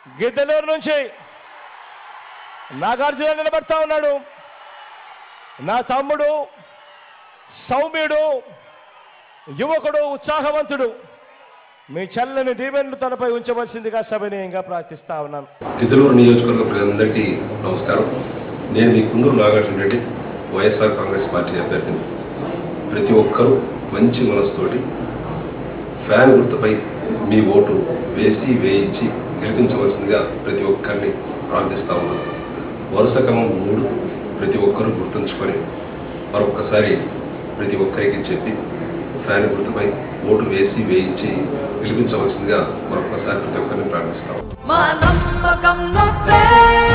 గిద్దలూరు నుంచి నాగార్జున నిలబడతా ఉన్నాడు నా తమ్ముడు సౌమ్యుడు యువకుడు ఉత్సాహవంతుడు మీ చల్లని దీవెనలు తనపై ఉంచవలసిందిగా సభనీయంగా ప్రార్థిస్తా ఉన్నాను గిద్దలూరు నియోజకవర్గ ప్రజలందరికీ నమస్కారం నేను మీ కుందూరు నాగార్జున రెడ్డి వైఎస్ఆర్ కాంగ్రెస్ పార్టీ అభ్యర్థిని ప్రతి ఒక్కరూ మంచి మనసుతోటి ఫ్యాన్ గుర్తుపై మీ ఓటు వేసి వేయించి గెలిపించవలసిందిగా ప్రతి ఒక్కరిని ప్రార్థిస్తా ఉన్నాను వరుస క్రమం మూడు ప్రతి ఒక్కరూ గుర్తుంచుకొని మరొక్కసారి ప్రతి ఒక్కరికి చెప్పి ఫ్యాన్ గుర్తుపై ఓటు వేసి వేయించి గెలిపించవలసిందిగా మరొక్కసారి ప్రతి ఒక్కరిని ప్రార్థిస్తాము మా నమ్మకం నువ్వే